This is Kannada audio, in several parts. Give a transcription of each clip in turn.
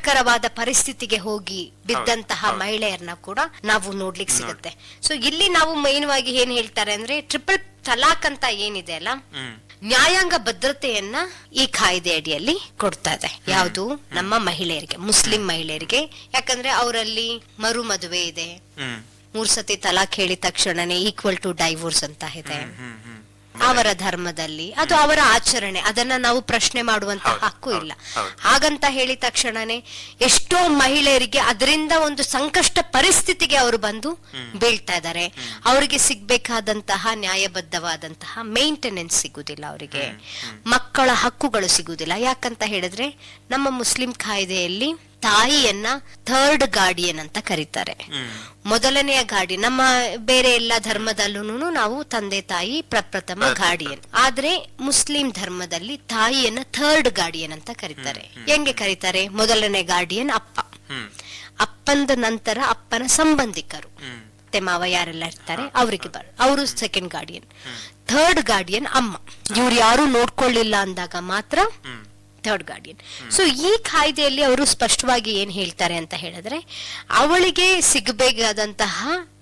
ಕಷ್ಟಕರವಾದ ಪರಿಸ್ಥಿತಿಗೆ ಹೋಗಿ ಬಿದ್ದಂತಹ ಮಹಿಳೆಯರನ್ನ ಕೂಡ ನಾವು ನೋಡ್ಲಿಕ್ಕೆ ಸಿಗುತ್ತೆ ಸೊ ಇಲ್ಲಿ ನಾವು ಮೈನವಾಗಿ ಏನ್ ಹೇಳ್ತಾರೆ ಅಂದ್ರೆ ಟ್ರಿಪಲ್ ತಲಾಕ್ ಅಂತ ಏನಿದೆ ಅಲ್ಲ ಹ್ಮ್ ನ್ಯಾಯಾಂಗ ಭದ್ರತೆಯನ್ನ ಈ ಕಾಯ್ದೆ ಅಡಿಯಲ್ಲಿ ಕೊಡ್ತಾ ಇದೆ ಯಾವುದು ನಮ್ಮ ಮಹಿಳೆಯರಿಗೆ ಮುಸ್ಲಿಂ ಮಹಿಳೆಯರಿಗೆ ಯಾಕಂದ್ರೆ ಅವರಲ್ಲಿ ಮರು ಮದುವೆ ಇದೆ ಹ್ಮ್ ಮೂರ್ ಸತಿ ತಲಾಕ್ ಹೇಳಿದ ತಕ್ಷಣನೇ ಈಕ್ವಲ್ ಟು ಡೈವೋರ್ಸ್ ಅಂತ ಇದೆ ಹ್ಮ್ ಹ್ಮ್ ಅವರ ಧರ್ಮದಲ್ಲಿ ಅದು ಅವರ ಆಚರಣೆ ಅದನ್ನ ನಾವು ಪ್ರಶ್ನೆ ಮಾಡುವಂತ ಹೌದು, ಹಕ್ಕು ಹೌದು, ಇಲ್ಲ ಹೌದು. ಹಾಗಂತ ಹೇಳಿದ ತಕ್ಷಣನೇ ಎಷ್ಟೋ ಮಹಿಳೆಯರಿಗೆ ಅದರಿಂದ ಒಂದು ಸಂಕಷ್ಟ ಪರಿಸ್ಥಿತಿಗೆ ಅವರು ಬಂದು ಬೀಳ್ತಾ ಇದ್ದಾರೆ ಅವರಿಗೆ ಸಿಗ್ಬೇಕಾದಂತಹ ನ್ಯಾಯಬದ್ಧವಾದಂತಹ ಮೇಂಟೆನೆನ್ಸ್ ಸಿಗುದಿಲ್ಲ ಅವರಿಗೆ ಮಕ್ಕಳ ಹಕ್ಕುಗಳು ಸಿಗುದಿಲ್ಲ ಯಾಕಂತ ಹೇಳಿದ್ರೆ ನಮ್ಮ ಮುಸ್ಲಿಂ ಕಾಯ್ದೆಯಲ್ಲಿ ತಾಯಿಯನ್ನ ಥರ್ಡ್ ಗಾರ್ಡಿಯನ್ ಅಂತ ಕರೀತಾರೆ ಹ್ಮ್ ಮೊದಲನೆಯ ಗಾಡಿ ನಮ್ಮ ಬೇರೆ ಎಲ್ಲ ಧರ್ಮದಲ್ಲೂ ನಾವು ತಂದೆ ತಾಯಿ ಪ್ರಪ್ರಥಮ ಗಾರ್ಡಿಯನ್ ಆದ್ರೆ ಮುಸ್ಲಿಂ ಧರ್ಮದಲ್ಲಿ ತಾಯಿಯನ್ನ ಥರ್ಡ್ ಗಾರ್ಡಿಯನ್ ಅಂತ ಕರೀತಾರೆ ಹೆಂಗೆ ಕರೀತಾರೆ ಮೊದಲನೇ ಗಾರ್ಡಿಯನ್ ಅಪ್ಪ ಹ್ಮ್ ಅಪ್ಪಂದ ನಂತರ ಅಪ್ಪನ ಸಂಬಂಧಿಕರು ಹ್ಮ್ ಅತ್ತೆ ಮಾವ ಯಾರೆಲ್ಲ ಇರ್ತಾರೆ ಅವರಿಗೆ ಬರ್ ಅವರು ಸೆಕೆಂಡ್ ಗಾರ್ಡಿಯನ್ ಥರ್ಡ್ ಗಾರ್ಡಿಯನ್ ಅಮ್ಮ ಇವ್ರು ಯಾರು ನೋಡ್ಕೊಳ್ಳಿಲ್ಲ ಅಂದಾಗ ಮಾತ್ರ ಹ್ಮ್ ಥರ್ಡ್ ಗಾರ್ಡಿಯನ್ ಸೊ ಈ ಕಾಯ್ದೆಯಲ್ಲಿ ಅವರು ಸ್ಪಷ್ಟವಾಗಿ ಏನ್ ಹೇಳ್ತಾರೆ ಅಂತ ಹೇಳಿದ್ರೆ ಅವಳಿಗೆ ಸಿಗಬೇಕಾದಂತಹ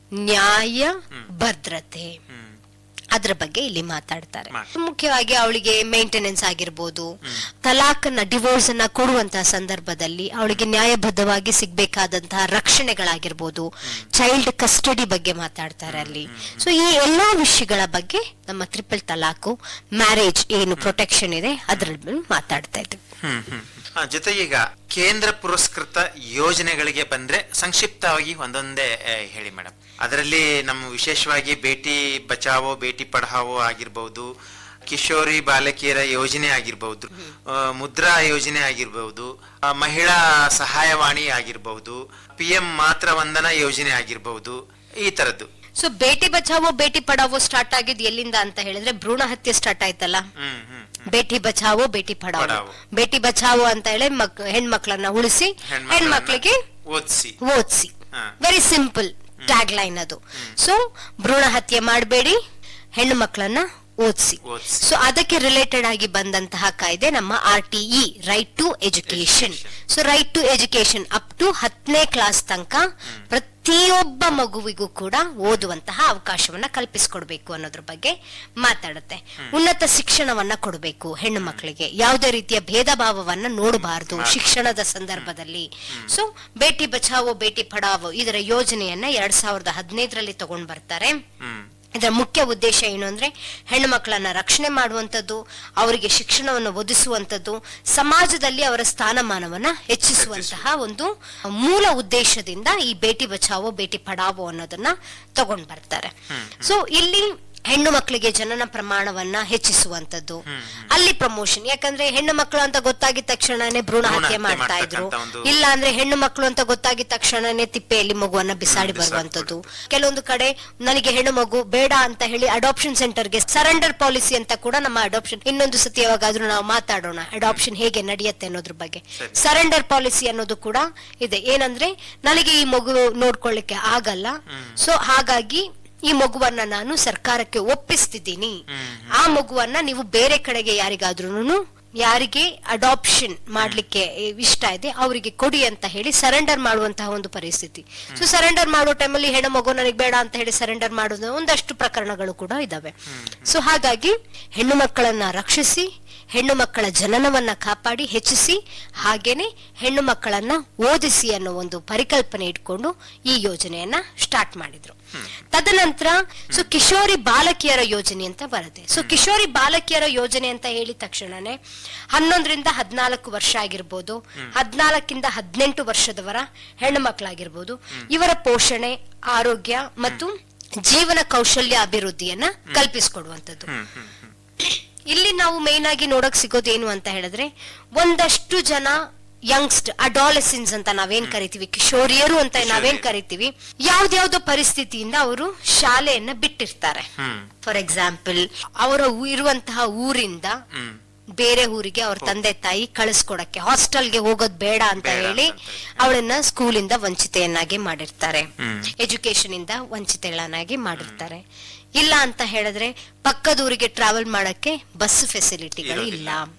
ನ್ಯಾಯ ಭದ್ರತೆ ಹ್ಮ್ ಅದ್ರ ಬಗ್ಗೆ ಇಲ್ಲಿ ಮಾತಾಡ್ತಾರೆ ಮಾಡ್- ಮುಖ್ಯವಾಗಿ ಅವಳಿಗೆ ಮೇಂಟೆನೆನ್ಸ್ ಆಗಿರ್ಬೋದು ತಲಾಖನ್ನ ಡಿವೋರ್ಸ್ ಅನ್ನ ಕೊಡುವಂತಹ ಸಂದರ್ಭದಲ್ಲಿ ಅವಳಿಗೆ ನ್ಯಾಯಬದ್ಧವಾಗಿ ಸಿಗ್ಬೇಕಾದಂತಹ ರಕ್ಷಣೆಗಳಾಗಿರ್ಬೋದು ಚೈಲ್ಡ್ ಕಸ್ಟಡಿ ಬಗ್ಗೆ ಮಾತಾಡ್ತಾರೆ ಅಲ್ಲಿ ಸೊ ಈ ಎಲ್ಲಾ ವಿಷಯಗಳ ಬಗ್ಗೆ ನಮ್ಮ ಟ್ರಿಪಲ್ ತಲಾಖು ಮ್ಯಾರೇಜ್ ಏನು ಪ್ರೊಟೆಕ್ಷನ್ ಇದೆ ಅದ್ರಲ್ಲಿ ಮಾತಾಡ್ತಾ ಇದ್ವಿ ಹ್ಮ್ ಹ್ಮ್ ಆ, ಜೊತೆಗೆ ಈಗ ಕೇಂದ್ರ ಪುರಸ್ಕೃತ ಯೋಜನೆಗಳಿಗೆ ಬಂದ್ರೆ ಸಂಕ್ಷಿಪ್ತವಾಗಿ ಒಂದೊಂದೇ ಆ, ಹೇಳಿ ಮೇಡಮ್ ಅದರಲ್ಲಿ ನಮ್ಮ ವಿಶೇಷವಾಗಿ ಬೇಟಿ ಬಚಾವೋ ಬೇಟಿ ಪಢಾವೋ ಆಗಿರ್ಬಹುದು ಕಿಶೋರಿ ಬಾಲಕಿಯರ ಯೋಜನೆ ಆಗಿರ್ಬಹುದು ಆ, ಮುದ್ರಾ ಯೋಜನೆ ಆಗಿರ್ಬಹುದು ಆ, ಮಹಿಳಾ ಸಹಾಯವಾಣಿ ಆಗಿರ್ಬಹುದು ಪಿ ಎಂ ಮಾತ್ರ ವಂದನ ಯೋಜನೆ ಆಗಿರ್ಬಹುದು ಈ ತರದ್ದು ಸೊ ಬೇಟಿ ಬಚಾವೋ ಬೇಟಿ ಪಡಾವೋ ಸ್ಟಾರ್ಟ್ ಆಗಿದ್ ಎಲ್ಲಿಂದ ಅಂತ ಹೇಳಿದ್ರೆ ಭ್ರೂಣ ಹತ್ಯೆ ಸ್ಟಾರ್ಟ್ ಆಯ್ತಲ್ಲ ಹ್ಮ್ ಹ್ಮ್ ಬೇಟಿ ಬಚಾವೋ ಬೇಟಿ ಪಡಾವೋ ಪಡಾವೋ. ಬೇಟಿ ಬಚಾವೋ ಅಂತ ಹೇಳಿ ಮಕ್ ಹೆಣ್ಮಕ್ಳನ್ನ ಉಳಿಸಿ ಹೆಣ್ಮಕ್ಳಿಗೆ ಓದಿಸಿ ಓದಿಸಿ ಹಾ. ವೆರಿ ಸಿಂಪಲ್ ಟ್ಯಾಗ್ ಲೈನ್ ಅದು ಸೊ ಭ್ರೂಣ ಹತ್ಯೆ ಮಾಡಬೇಡಿ ಹೆಣ್ಣು ಮಕ್ಕಳನ್ನ ಓದಿಸಿ ಓದ್ಸಿ. ಸೊ ಅದಕ್ಕೆ ರಿಲೇಟೆಡ್ ಆಗಿ ಬಂದಂತಹ ಕಾಯ್ದೆ ನಮ್ಮ R T E right to education so right to education up to ಹತ್ತನೇ ಕ್ಲಾಸ್ ತನಕ ಪ್ರತಿಯೊಬ್ಬ ಮಗುವಿಗೂ ಕೂಡ ಓದುವಂತಹ ಅವಕಾಶವನ್ನ ಕಲ್ಪಿಸಿಕೊಡ್ಬೇಕು ಅನ್ನೋದ್ರ ಬಗ್ಗೆ ಮಾತಾಡುತ್ತೆ ಉನ್ನತ ಶಿಕ್ಷಣವನ್ನ ಕೊಡಬೇಕು ಹೆಣ್ಣು ಮಕ್ಕಳಿಗೆ ಯಾವುದೇ ರೀತಿಯ ಭೇದ ಭಾವವನ್ನ ನೋಡಬಾರದು ಶಿಕ್ಷಣದ ಸಂದರ್ಭದಲ್ಲಿ ಸೊ ಬೇಟಿ ಬಚಾವೋ ಬೇಟಿ ಪಡಾವೋ ಇದರ ಯೋಜನೆಯನ್ನ ಎರಡ್ ಸಾವಿರದ ಹದಿನೈದರಲ್ಲಿ ತಗೊಂಡ್ ಬರ್ತಾರೆ ಹ್ಮ್ ಇದರ ಮುಖ್ಯ ಉದ್ದೇಶ ಏನು ಅಂದ್ರೆ ಹೆಣ್ಣು ಮಕ್ಕಳನ್ನ ರಕ್ಷಣೆ ಮಾಡುವಂತದ್ದು ಅವರಿಗೆ ಶಿಕ್ಷಣವನ್ನು ಒದಗಿಸುವಂತದ್ದು ಸಮಾಜದಲ್ಲಿ ಅವರ ಸ್ಥಾನಮಾನವನ್ನ ಹೆಚ್ಚಿಸುವಂತಹ ಒಂದು ಮೂಲ ಉದ್ದೇಶದಿಂದ ಈ ಬೇಟಿ ಬಚಾವೋ ಬೇಟಿ ಪಡಾವೋ ಅನ್ನೋದನ್ನ ತಗೊಂಡ್ ಬರ್ತಾರೆ ಸೊ ಇಲ್ಲಿ ಹೆಣ್ಣು ಮಕ್ಕಳಿಗೆ ಜನನ ಪ್ರಮಾಣವನ್ನ ಹೆಚ್ಚಿಸುವಂತದ್ದು ಅಲ್ಲಿ ಪ್ರಮೋಷನ್ ಯಾಕಂದ್ರೆ ಹೆಣ್ಣು ಮಕ್ಕಳು ಅಂತ ಗೊತ್ತಾಗಿದ ತಕ್ಷಣನೇ ಭ್ರೂಣ ಭ್ರೂಣ ಹತ್ಯೆ ಹತ್ಯೆ ಮಾಡ್ತಾ ಇದ್ರು ಮಾಡ್ತಕ್ಕಂಥ ಒಂದು- ಇಲ್ಲ ಅಂದ್ರೆ ಹೆಣ್ಣು ಮಕ್ಕಳು ಅಂತ ಗೊತ್ತಾಗಿದ ತಕ್ಷಣನೇ ತಿಪ್ಪೆಯಲ್ಲಿ ಮಗುವನ್ನ ಬಿಸಾಡಿ ಬಿಸಾಡಿ ಬರುವಂತದ್ದು ಕೆಲವೊಂದು ಕಡೆ ನನಗೆ ಹೆಣ್ಣು ಮಗು ಬೇಡ ಅಂತ ಹೇಳಿ ಅಡಾಪ್ಷನ್ ಸೆಂಟರ್ಗೆ ಸರೆಂಡರ್ ಪಾಲಿಸಿ ಅಂತ ಕೂಡ ನಮ್ಮ ಅಡಾಪ್ಷನ್ ಇನ್ನೊಂದು ಸತಿ ಯಾವಾಗಾದ್ರೂ ನಾವು ಮಾತಾಡೋಣ ಅಡಾಪ್ಷನ್ ಹೇಗೆ ನಡೆಯುತ್ತೆ ಅನ್ನೋದ್ರ ಬಗ್ಗೆ ಸರಿ. ಸರೆಂಡರ್ ಪಾಲಿಸಿ ಅನ್ನೋದು ಕೂಡ ಇದೆ ಏನಂದ್ರೆ ನನಗೆ ಈ ಮಗು ನೋಡ್ಕೊಳ್ಳಿಕ್ಕೆ ಆಗಲ್ಲ ಸೊ ಹಾಗಾಗಿ ಈ ಮಗುವನ್ನ ನಾನು ಸರ್ಕಾರಕ್ಕೆ ಒಪ್ಪಿಸ್ತಿದ್ದೀನಿ ಆ ಮಗುವನ್ನ ನೀವು ಬೇರೆ ಕಡೆಗೆ ಯಾರಿಗಾದ್ರೂ ಯಾರಿಗೆ ಅಡಾಪ್ಷನ್ ಮಾಡ್ಲಿಕ್ಕೆ ಇಷ್ಟ ಇದೆ ಅವರಿಗೆ ಕೊಡಿ ಅಂತ ಹೇಳಿ ಸರೆಂಡರ್ ಮಾಡುವಂತಹ ಒಂದು ಪರಿಸ್ಥಿತಿ ಸೊ ಸರೆಂಡರ್ ಮಾಡೋ ಟೈಮಲ್ಲಿ ಹೆಣ್ಣು ಮಗು ನನಗೆ ಬೇಡ ಅಂತ ಹೇಳಿ ಸರೆಂಡರ್ ಮಾಡೋದು ಒಂದಷ್ಟು ಪ್ರಕರಣಗಳು ಕೂಡ ಇದಾವೆ ಸೊ ಹಾಗಾಗಿ ಹೆಣ್ಣು ಮಕ್ಕಳನ್ನ ರಕ್ಷಿಸಿ ಹೆಣ್ಣು ಮಕ್ಕಳ ಜನನವನ್ನ ಕಾಪಾಡಿ ಹೆಚ್ಚಿಸಿ ಹಾಗೇನೆ ಹೆಣ್ಣು ಮಕ್ಕಳನ್ನ ಓದಿಸಿ ಅನ್ನೋ ಒಂದು ಪರಿಕಲ್ಪನೆ ಇಟ್ಕೊಂಡು ಈ ಯೋಜನೆಯನ್ನ ಸ್ಟಾರ್ಟ್ ಮಾಡಿದ್ರು ತದನಂತರ ಸೊ ಕಿಶೋರಿ ಬಾಲಕಿಯರ ಯೋಜನೆ ಅಂತ ಬರುತ್ತೆ ಸೊ ಕಿಶೋರಿ ಬಾಲಕಿಯರ ಯೋಜನೆ ಅಂತ ಹೇಳಿದ ತಕ್ಷಣನೇ ಹನ್ನೊಂದರಿಂದ ಹದಿನಾಲ್ಕು ವರ್ಷ ಆಗಿರ್ಬೋದು ಹದಿನಾಲ್ಕಿಂದ ಹದಿನೆಂಟು ವರ್ಷದವರ ಹೆಣ್ಣು ಮಕ್ಕಳಾಗಿರ್ಬೋದು ಇವರ ಪೋಷಣೆ ಆರೋಗ್ಯ ಮತ್ತು ಜೀವನ ಕೌಶಲ್ಯ ಅಭಿವೃದ್ಧಿಯನ್ನ ಕಲ್ಪಿಸಿಕೊಡುವಂಥದ್ದು ಹ್ಮ್ ಹ್ಮ್ ಹ್ಮ್ ಇಲ್ಲಿ ನಾವು ಮೇನ್ ಆಗಿ ನೋಡಕ್ ಸಿಗೋದೇನು ಅಂತ ಹೇಳಿದ್ರೆ ಒಂದಷ್ಟು ಜನ ಯಂಗ್ಸ್ಟ್ ಅಡಾಲಸಿನ್ಸ್ ಅಂತ ನಾವೇನ್ ಕರಿತೀವಿ ಕಿಶೋರಿಯರು ಅಂತ ನಾವೇನ್ ಕರಿತೀವಿ ಯಾವ್ದ್ಯಾವ್ದೋ ಪರಿಸ್ಥಿತಿಯಿಂದ ಅವರು ಶಾಲೆಯನ್ನ ಬಿಟ್ಟಿರ್ತಾರೆ ಹ್ಮ್ ಫಾರ್ ಎಕ್ಸಾಂಪಲ್ ಅವರ ಊ- ಇರುವಂತಹ ಊರಿಂದ ಹ್ಮ್ ಬೇರೆ ಊರಿಗೆ ಅವ್ರ ತಂದೆ ತಾಯಿ ಕಳಿಸ್ಕೊಡಕ್ಕೆ ಹಾಸ್ಟೆಲ್ಗೆ ಹೋಗೋದ್ ಬೇಡ ಅಂತ ಬೇಡ ಹೇಳಿ ಅಂತ ಹೇಳಿ. ಅವಳನ್ನ ಸ್ಕೂಲಿಂದ ವಂಚಿತೆಯನ್ನಾಗಿ ಮಾಡಿರ್ತಾರೆ ಹ್ಮ್. ಎಜುಕೇಶನ್ ಇಂದ ವಂಚಿತೆಗಳನ್ನಾಗಿ ಮಾಡಿರ್ತಾರೆ ಇಲ್ಲ ಅಂತ ಹೇಳಿದ್ರೆ ಪಕ್ಕದೂರಿಗೆ ಟ್ರಾವೆಲ್ ಮಾಡಕ್ಕೆ ಬಸ್ ಫೆಸಿಲಿಟಿಗಳು ಇಲ್ಲ ಹ್ಮ್.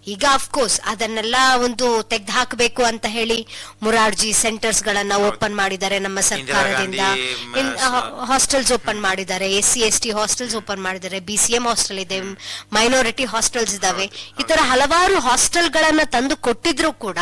ಈಗ ಅಫ್ಕೋರ್ಸ್ ಅದನ್ನೆಲ್ಲ ಒಂದು ತೆಗ್ದು ಹಾಕಬೇಕು ಅಂತ ಹೇಳಿ ಮುರಾರ್ಜಿ ಸೆಂಟರ್ಸ್ ಗಳನ್ನ ಓಪನ್ ಮಾಡಿದ್ದಾರೆ ನಮ್ಮ ಸರ್ಕಾರದಿಂದ ಗಾಂಧಿ, ಮ- ಹಾಸ್ಟೆಲ್ಸ್ ಓಪನ್ ಮಾಡಿದ್ದಾರೆ S C S T hostels open ಮಾಡಿದ್ದಾರೆ ಬಿ ಸಿ ಎಂ ಹಾಸ್ಟೆಲ್ ಇದೆ ಮೈನಾರಿಟಿ ಹಾಸ್ಟೆಲ್ಸ್ ಇದಾವೆ ಈ ತರ ಹಲವಾರು ಹಾಸ್ಟೆಲ್ ಗಳನ್ನ ತಂದು ಕೊಟ್ಟಿದ್ರು ಕೂಡ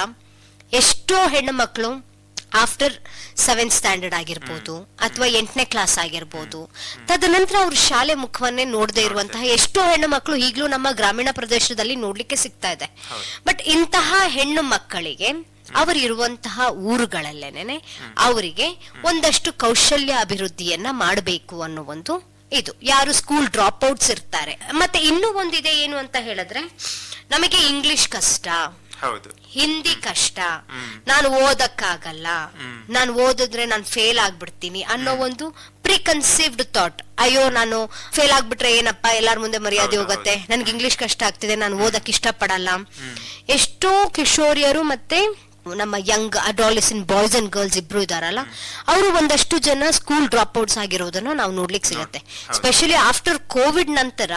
ಎಷ್ಟೋ ಹೆಣ್ಣು ಮಕ್ಕಳು ಆಫ್ಟರ್ ಸೆವೆಂತ್ ಸ್ಟ್ಯಾಂಡರ್ಡ್ ಆಗಿರ್ಬೋದು ಅಥವಾ ಎಂಟನೇ ಕ್ಲಾಸ್ ಆಗಿರ್ಬೋದು ತದನಂತರ ಅವ್ರ ಶಾಲೆ ಮುಖವನ್ನೇ ನೋಡದೆ ಇರುವಂತಹ ಎಷ್ಟೋ ಹೆಣ್ಣು ಮಕ್ಕಳು ಈಗಲೂ ನಮ್ಮ ಗ್ರಾಮೀಣ ಪ್ರದೇಶದಲ್ಲಿ ನೋಡ್ಲಿಕ್ಕೆ ಸಿಗ್ತಾ ಇದೆ ಬಟ್ ಇಂತಹ ಹೆಣ್ಣು ಮಕ್ಕಳಿಗೆ ಅವರಿರುವಂತಹ ಊರುಗಳಲ್ಲೇನೆ ಅವರಿಗೆ ಒಂದಷ್ಟು ಕೌಶಲ್ಯ ಅಭಿವೃದ್ಧಿಯನ್ನ ಮಾಡಬೇಕು ಅನ್ನೋ ಒಂದು ಇದು ಯಾರು ಸ್ಕೂಲ್ ಡ್ರಾಪ್ ಔಟ್ಸ್ ಇರ್ತಾರೆ ಮತ್ತೆ ಇನ್ನೂ ಒಂದಿದೆ ಏನು ಅಂತ ಹೇಳಿದ್ರೆ ನಮಗೆ ಇಂಗ್ಲಿಷ್ ಕಷ್ಟ ಹೌದು ಹಿಂದಿ ಕಷ್ಟ ನಾನು ಓದಕ್ಕಾಗಲ್ಲ ನಾನು ಓದಿದ್ರೆ ನಾನು ಫೇಲ್ ಆಗ್ಬಿಡ್ತೀನಿ ಅನ್ನೋ ಒಂದು ಪ್ರಿಕನ್ಸೀವ್ಡ್ ಥಾಟ್ ಅಯ್ಯೋ ನಾನು ಫೇಲ್ ಆಗ್ಬಿಟ್ರೆ ಏನಪ್ಪ ಎಲ್ಲಾರ ಮುಂದೆ ಮರ್ಯಾದೆ ಹೌದು, ಹೋಗತ್ತೆ ನನ್ಗೆ ಇಂಗ್ಲಿಷ್ ಕಷ್ಟ ಆಗ್ತಿದೆ ನಾನು ಓದಕ್ ಇಷ್ಟಪಡಲ್ಲ ಎಷ್ಟೋ ಕಿಶೋರಿಯರು ಮತ್ತೆ ನಮ್ಮ young adolescent boys and girls ಇಬ್ರು ಇದಾರಲ್ಲ ಅವರು ಒಂದಷ್ಟು ಜನ ಸ್ಕೂಲ್ ಡ್ರಾಪ್ ಔಟ್ಸ್ ಆಗಿರೋದನ್ನ ನಾವು ನೋಡ್ಲಿಕ್ಕೆ ಸಿಗತ್ತೆ ಸ್ಪೆಷಲಿ ಆಫ್ಟರ್ ಕೋವಿಡ್ ನಂತರ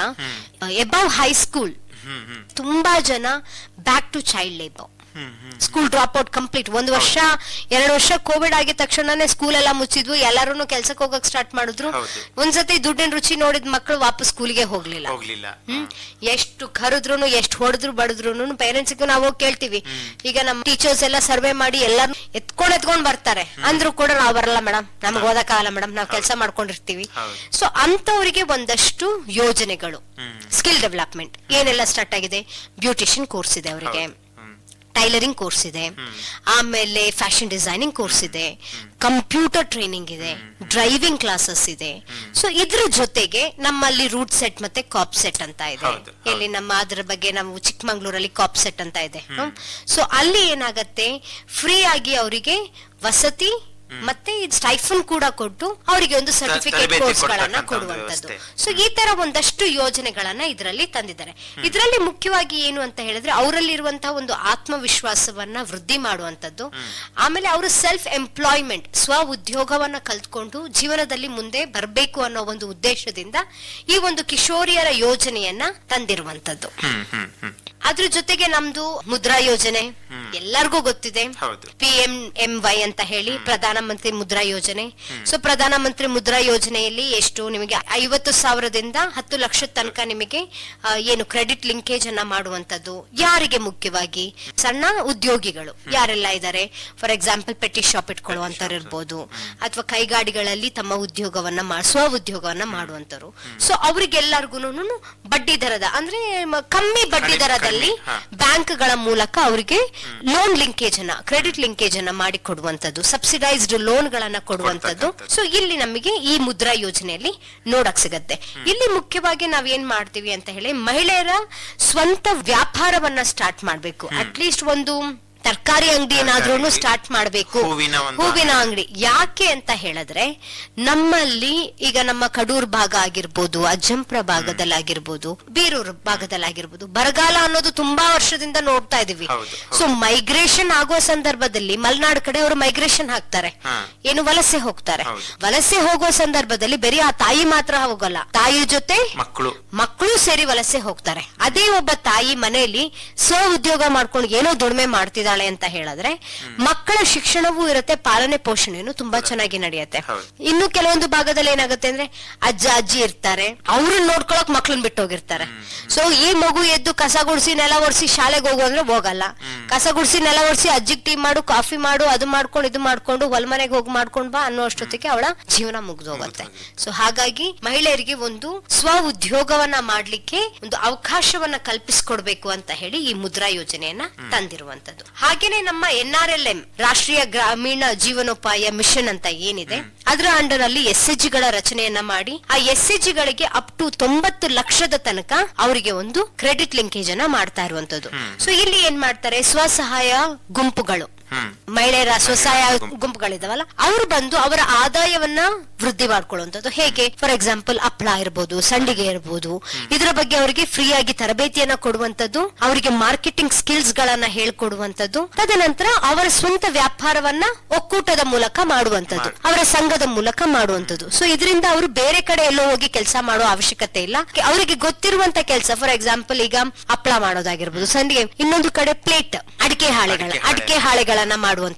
ಎಬವ್ ಹೈಸ್ಕೂಲ್ ಹ್ಮ್ ಹ್ಮ್ ತುಂಬಾ ಜನ back to child labour hmm hmm school drop out complete ಒಂದು ವರ್ಷ ಎರಡು ವರ್ಷ ಕೋವಿಡ್ ಆಗಿದ ತಕ್ಷಣನೇ ಸ್ಕೂಲ್ ಎಲ್ಲ ಮುಚ್ಚಿದ್ವು ಎಲ್ಲರೂ ಕೆಲ್ಸಕ್ಕೆ ಹೋಗಕ್ ಸ್ಟಾರ್ಟ್ ಮಾಡಿದ್ರು ಹೌದು. ಒಂದ್ಸತಿ ದುಡ್ಡಿನ ರುಚಿ ನೋಡಿದ ಮಕ್ಕಳು ವಾಪಸ್ ಸ್ಕೂಲ್ಗೆ ಹೋಗ್ಲಿಲ್ಲ ಹೋಗ್ಲಿಲ್ಲ ಹ್ಮ್ ಎಷ್ಟು ಕರೆದ್ರು ಎಷ್ಟು ಹೊಡೆದ್ರು ಬಡದ್ರು ಪೇರೆಂಟ್ಸ್ಗೂ ನಾವು ಹೋಗಿ ಕೇಳ್ತೀವಿ ಈಗ ನಮ್ಮ ಟೀಚರ್ಸ್ ಎಲ್ಲ ಸರ್ವೆ ಮಾಡಿ ಎಲ್ಲಾರು ಎತ್ಕೊಂಡ್ ಎತ್ಕೊಂಡ್ ಬರ್ತಾರೆ ಅಂದ್ರೂ ಕೂಡ ನಾವು ಬರಲ್ಲ ಮೇಡಮ್ ನಮ್ಗೆ ಓದಕ್ಕಾಗಲ್ಲ ಮೇಡಮ್ ನಾವು ಕೆಲಸ ಮಾಡ್ಕೊಂಡಿರ್ತೀವಿ ಹೌದು. ಸೊ ಅಂತವರಿಗೆ ಒಂದಷ್ಟು ಯೋಜನೆಗಳು ಸ್ಕಿಲ್ ಡೆವಲಪ್ಮೆಂಟ್ ಏನೆಲ್ಲ ಸ್ಟಾರ್ಟ್ ಆಗಿದೆ ಬ್ಯೂಟಿಷಿಯನ್ ಕೋರ್ಸ್ ಇದೆ ಅವರಿಗೆ ಹೌದು. ಹ್ಮ್ ಟೈಲರಿಂಗ್ ಕೋರ್ಸ್ ಇದೆ ಆಮೇಲೆ ಫ್ಯಾಷನ್ ಡಿಸೈನಿಂಗ್ ಕೋರ್ಸ್ ಇದೆ ಕಂಪ್ಯೂಟರ್ ಟ್ರೈನಿಂಗ್ ಇದೆ ಡ್ರೈವಿಂಗ್ ಕ್ಲಾಸಸ್ ಇದೆ ಸೊ ಇದ್ರ ಜೊತೆಗೆ ನಮ್ಮಲ್ಲಿ ರೂಟ್ ಸೆಟ್ ಮತ್ತೆ ಕಾಪ್ ಸೆಟ್ ಅಂತ ಇದೆ ಹೌದು, ಹೌದು. ಇಲ್ಲಿ ನಮ್ಮ ಅದ್ರ ಬಗ್ಗೆ ನಾವು ಚಿಕ್ಕಮಂಗ್ಳೂರಲ್ಲಿ ಕಾಪ್ ಸೆಟ್ ಅಂತ ಇದೆ ಸೊ ಅಲ್ಲಿ ಏನಾಗತ್ತೆ ಫ್ರೀ ಆಗಿ ಅವರಿಗೆ ವಸತಿ ಮತ್ತೆ ಸ್ಟೈಫನ್ ಕೂಡ ಕೊಟ್ಟು ಅವರಿಗೆ ಒಂದು ಸರ್ಟಿಫಿಕೇಟ್ ತರಬೇತಿ ಕೋರ್ಸ್ ಗಳನ್ನ ಕೊಡ್ತಕ್ಕಂಥ ಒಂದು ಕೊಡುವಂತದ್ದು ವ್ಯವಸ್ಥೆ. ಸೊ ಈ ತರ ಒಂದಷ್ಟು ಯೋಜನೆಗಳನ್ನ ಇದರಲ್ಲಿ ತಂದಿದ್ದಾರೆ ಇದರಲ್ಲಿ ಮುಖ್ಯವಾಗಿ ಏನು ಅಂತ ಹೇಳಿದ್ರೆ ಅವರಲ್ಲಿರುವಂತಹ ಒಂದು ಆತ್ಮವಿಶ್ವಾಸವನ್ನ ವೃದ್ಧಿ ಮಾಡುವಂತದ್ದು ಆಮೇಲೆ ಅವರು ಸೆಲ್ಫ್ ಎಂಪ್ಲಾಯ್ಮೆಂಟ್ ಸ್ವ ಉದ್ಯೋಗವನ್ನ ಕಲ್ತ್ಕೊಂಡು ಜೀವನದಲ್ಲಿ ಮುಂದೆ ಬರಬೇಕು ಅನ್ನೋ ಒಂದು ಉದ್ದೇಶದಿಂದ ಈ ಒಂದು ಕಿಶೋರಿಯರ ಯೋಜನೆಯನ್ನ ತಂದಿರುವಂತದ್ದು ಹ್ಮ್ ಹ್ಮ್ ಹ್ಮ್ ಅದ್ರ ಜೊತೆಗೆ ನಮ್ದು ಮುದ್ರಾ ಯೋಜನೆ ಎಲ್ಲರಿಗೂ ಗೊತ್ತಿದೆ ಹೌದು. ಪಿ ಎಂ ಎಂ ವೈ ಅಂತ ಹೇಳಿ ಪ್ರಧಾನಮಂತ್ರಿ ಮುದ್ರಾ ಯೋಜನೆ ಸೊ ಪ್ರಧಾನಮಂತ್ರಿ ಮುದ್ರಾ ಯೋಜನೆಯಲ್ಲಿ ಎಷ್ಟು ನಿಮಗೆ ಐವತ್ತು ಸಾವಿರದಿಂದ ಹತ್ತು ಲಕ್ಷದ ತನಕ ನಿಮಗೆ ಆ, ಏನು ಕ್ರೆಡಿಟ್ ಲಿಂಕೇಜ್ ಅನ್ನ ಮಾಡುವಂತದ್ದು ಯಾರಿಗೆ ಮುಖ್ಯವಾಗಿ ಸಣ್ಣ ಉದ್ಯೋಗಿಗಳು ಯಾರೆಲ್ಲ ಇದ್ದಾರೆ ಫಾರ್ ಎಕ್ಸಾಂಪಲ್ ಪೆಟ್ಟಿ ಶಾಪ್ ಇಟ್ಕೊಳ್ಳುವಂತವ್ರು ಇರ್ಬೋದು ಅಥವಾ ಕೈಗಾಡಿಗಳಲ್ಲಿ ತಮ್ಮ ಉದ್ಯೋಗವನ್ನ ಮಾ- ಸ್ವ ಉದ್ಯೋಗವನ್ನ ಮಾಡುವಂತರು ಸೊ ಅವ್ರಿಗೆಲ್ಲರಿಗೂ ಬಡ್ಡಿ ದರದ ಅಂದ್ರೆ ಮ- ಕಮ್ಮಿ ಬಡ್ಡಿ ಕಡಿಮೆ- ದರದಲ್ಲಿ ಕಡಿಮೆ, ಹಾ. ಬ್ಯಾಂಕ್ಗಳ ಮೂಲಕ ಅವರಿಗೆ ಲೋನ್ ಲಿಂಕೇಜ್ ಅನ್ನ ಕ್ರೆಡಿಟ್ ಲಿಂಕೇಜ್ ಅನ್ನ ಮಾಡಿ ಕೊಡುವಂತದ್ದು ಸಬ್ಸಿಡೈಸ್ಡ್ ಲೋನ್ ಗಳನ್ನ ಕೊಡುವಂತದ್ದು ಕೊಡ್ತಕ್ಕಂಥದ್ದು. ಸೊ ಇಲ್ಲಿ ನಮಗೆ ಈ ಮುದ್ರಾ ಯೋಜನೆಯಲ್ಲಿ ನೋಡಕ್ ಸಿಗತ್ತೆ ಇಲ್ಲಿ ಮುಖ್ಯವಾಗಿ ನಾವ್ ಏನ್ ಮಾಡ್ತೀವಿ ಅಂತ ಹೇಳಿ ಮಹಿಳೆಯರ ಸ್ವಂತ ವ್ಯಾಪಾರವನ್ನ ಸ್ಟಾರ್ಟ್ ಮಾಡ್ಬೇಕು ಅಟ್ಲೀಸ್ಟ್ ಒಂದು ತರಕಾರಿ ಅಂಗಡಿ ಏನಾದ್ರೂ ತರ್ಕಾರಿ ಸ್ಟಾರ್ಟ್ ಮಾಡ್ಬೇಕು ಹೂವಿನ ಒಂದು ಹೂವಿನ ಅಂಗಡಿ ಯಾಕೆ ಅಂತ ಹೇಳಿದ್ರೆ ನಮ್ಮಲ್ಲಿ ಈಗ ನಮ್ಮ ಕಡೂರ್ ಭಾಗ ಆಗಿರ್ಬೋದು ಅಜ್ಜಂಪುರ ಭಾಗದಲ್ಲಾಗಿರ್ಬೋದು ಬೀರೂರು ಭಾಗದಲ್ಲಾಗಿರ್ಬೋದು ಬರಗಾಲ ಅನ್ನೋದು ತುಂಬಾ ವರ್ಷದಿಂದ ನೋಡ್ತಾ ಇದೀವಿ ಹೌದು, ಸೊ ಮೈಗ್ರೇಷನ್ ಆಗುವ ಸಂದರ್ಭದಲ್ಲಿ ಮಲೆನಾಡು ಕಡೆ ಅವರು ಮೈಗ್ರೇಷನ್ ಹಾಕ್ತಾರೆ ಹಾ. ಏನು ವಲಸೆ ಹೋಗ್ತಾರೆ ಹೌದು. ವಲಸೆ ಹೋಗುವ ಸಂದರ್ಭದಲ್ಲಿ ಬರೀ ಆ ತಾಯಿ ಮಾತ್ರ ಹೋಗಲ್ಲ ತಾಯಿ ಜೊತೆ ಮಕ್ಕಳು ಮಕ್ಕಳು ಸೇರಿ ವಲಸೆ ಹೋಗ್ತಾರೆ ಅದೇ ಒಬ್ಬ ತಾಯಿ ಮನೆಯಲ್ಲಿ ಸ್ವ ಉದ್ಯೋಗ ಮಾಡ್ಕೊಂಡು ಏನೋ ದುಡಿಮೆ ಮಾಡ್ತಿದ್ದಾಳೆ ಅಂತ ಹೇಳಿದ್ರೆ ಮಕ್ಕಳ ಶಿಕ್ಷಣವೂ ಇರುತ್ತೆ ಪಾಲನೆ ಪೋಷಣೆನು ತುಂಬಾ ಚೆನ್ನಾಗಿ ನಡೆಯುತ್ತೆ ಹೌದು. ಇನ್ನು ಕೆಲವೊಂದು ಭಾಗದಲ್ಲಿ ಏನಾಗುತ್ತೆ ಅಂದ್ರೆ ಅಜ್ಜ ಅಜ್ಜಿ ಇರ್ತಾರೆ ಅವ್ರನ್ನ ನೋಡ್ಕೊಳಕ್ ಮಕ್ಳನ್ನ ಬಿಟ್ಟು ಹೋಗಿರ್ತಾರೆ ಸೊ ಈ ಮಗು ಎದ್ದು ಕಸ ಗುಡಿಸಿ ನೆಲ ಒರೆಸಿ ಶಾಲೆಗೆ ಹೋಗು ಅಂದ್ರೆ ಹೋಗಲ್ಲ ಕಸ ಗುಡಿಸಿ ನೆಲ ಒರೆಸಿ ಅಜ್ಜಿಗ್ ಟೀ ಮಾಡು ಕಾಫಿ ಮಾಡು ಅದು ಮಾಡ್ಕೊಂಡು ಇದು ಮಾಡ್ಕೊಂಡು ಹೊಲ್ಮನೆಗೆ ಹೋಗಿ ಮಾಡ್ಕೊಂಡ್ ಬಾ ಅನ್ನೋ ಅಷ್ಟೊತ್ತಿಗೆ ಅವಳ ಜೀವನ ಮುಗ್ದು ಹೋಗುತ್ತೆ ಸೊ ಹಾಗಾಗಿ ಮಹಿಳೆಯರಿಗೆ ಒಂದು ಸ್ವ ಉದ್ಯೋಗವನ್ನ ಮಾಡ್ಲಿಕ್ಕೆ ಒಂದು ಅವಕಾಶವನ್ನ ಕಲ್ಪಿಸ್ಕೊಡ್ಬೇಕು ಅಂತ ಹೇಳಿ ಈ ಮುದ್ರಾ ಯೋಜನೆಯನ್ನ ತಂದಿರುವಂತದ್ದು ಹಾಗೇನೆ ನಮ್ಮ ಎನ್ ಆರ್ ಎಲ್ ಎಂ ರಾಷ್ಟ್ರೀಯ ಗ್ರಾಮೀಣ ಜೀವನೋಪಾಯ ಮಿಷನ್ ಅಂತ ಏನಿದೆ ಅದರ ಅಂಡರ್ ಅಲ್ಲಿ ಎಸ್ ಎಚ್ ಗಳ ರಚನೆಯನ್ನ ಮಾಡಿ ಆ ಎಸ್ ಎಚ್ ಗಳಿಗೆ ಅಪ್ ಟು ತೊಂಬತ್ತು ಲಕ್ಷದ ತನಕ ಅವರಿಗೆ ಒಂದು ಕ್ರೆಡಿಟ್ ಲಿಂಕೇಜ್ ಅನ್ನ ಮಾಡ್ತಾ ಇರುವಂತದ್ದು ಸೊ ಇಲ್ಲಿ ಏನ್ ಮಾಡ್ತಾರೆ ಸ್ವಸಹಾಯ ಗುಂಪುಗಳು ಹ್ಮ್ ಮಹಿಳೆಯರ ಸ್ವಸಹಾಯ ಗುಂಪುಗಳಿದಾವಲ್ಲ ಅವರು ಬಂದು ಅವರ ಆದಾಯವನ್ನ ವೃದ್ಧಿ ಮಾಡ್ಕೊಳ್ಳುವಂಥದ್ದು ಹೇಗೆ ಫಾರ್ ಎಕ್ಸಾಂಪಲ್ ಹಪ್ಪಳ ಇರ್ಬೋದು ಸಂಡಿಗೆ ಇರ್ಬೋದು ಇದರ ಬಗ್ಗೆ ಅವರಿಗೆ ಫ್ರೀ ಆಗಿ ತರಬೇತಿಯನ್ನ ಕೊಡುವಂತದ್ದು ಅವರಿಗೆ ಮಾರ್ಕೆಟಿಂಗ್ ಸ್ಕಿಲ್ಸ್ ಗಳನ್ನ ಹೇಳ್ಕೊಡುವಂತದ್ದು ತದನಂತರ ಅವರ ಸ್ವಂತ ವ್ಯಾಪಾರವನ್ನ ಒಕ್ಕೂಟದ ಮೂಲಕ ಮಾಡುವಂತದ್ದು ಅವರ ಸಂಘದ ಮೂಲಕ ಮಾಡುವಂತದ್ದು ಸೊ ಇದರಿಂದ ಅವರು ಬೇರೆ ಕಡೆ ಎಲ್ಲೋ ಹೋಗಿ ಕೆಲಸ ಮಾಡೋ ಅವಶ್ಯಕತೆ ಇಲ್ಲ ಅವರಿಗೆ ಗೊತ್ತಿರುವಂತ ಕೆಲಸ ಫಾರ್ ಎಕ್ಸಾಂಪಲ್ ಈಗ ಹಪ್ಪಳ ಮಾಡೋದಾಗಿರ್ಬೋದು ಸಂಡಿಗೆ ಇನ್ನೊಂದು ಕಡೆ ಪ್ಲೇಟ್ ಅಡಿಕೆ ಹಾಳೆಗಳ ಅಡಿಕೆ ಹಾಳೆ. ಅಡಿಕೆ ಹಾಳೆಗಳನ್ನ ಮಾಡುವಂತ